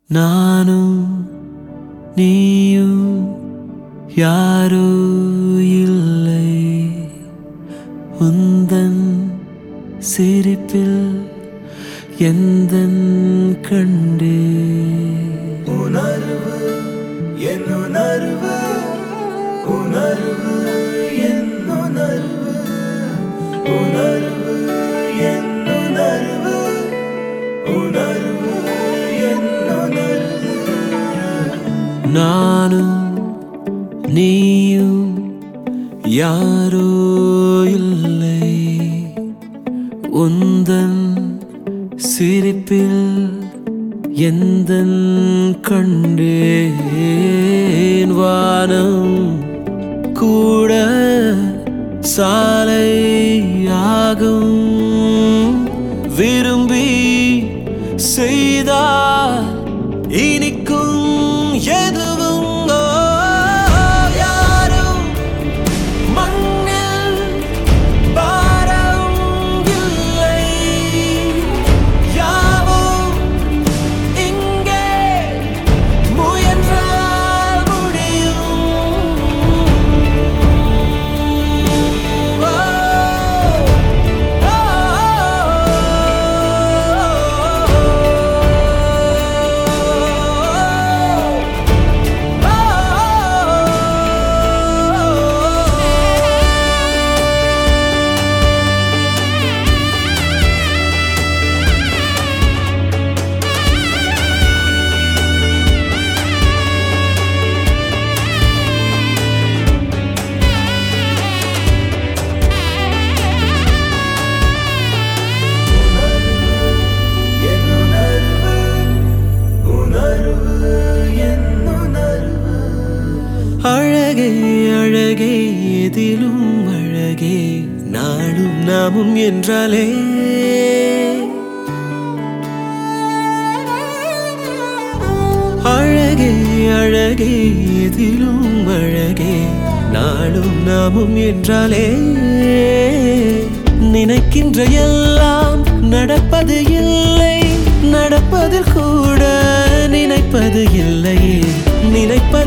நானும் நீயும் யாரோ இல்லை உந்தன் சிரிப்பில் எந்தன் கண்டே உணர்வு என் உணர்வு உணர்வு என் உணர்வு உணர்வு என் உணர்வு உணர்வு என் உணர்வு நானும் நீயும் யாரோ இல்லை உந்தன் சிரிப்பில் எந்தன் கண்டேன் வானம் கூட சாலையாகும் விரும்பி செய்தால் இனிக்கும் எதுவும் ஓ, யாரும் மண்ணில் பாரம் இல்லை யாவும் இங்கே முயன்றால் முடியும் ஓ, என் உணர்வு உணர்வு என் உணர்வு அழகே அழகே எதிலும் அழகே நாளும் நாமும் என்றாலே அழகே அழகே எதிலும் அழகே நாளும் நாமும் என்றாலே நினைக்கின்ற எல்லாம் நடப்பது இல்லை நடப்பதில் கூட நினைப்பது இல்லையே நினைப்பது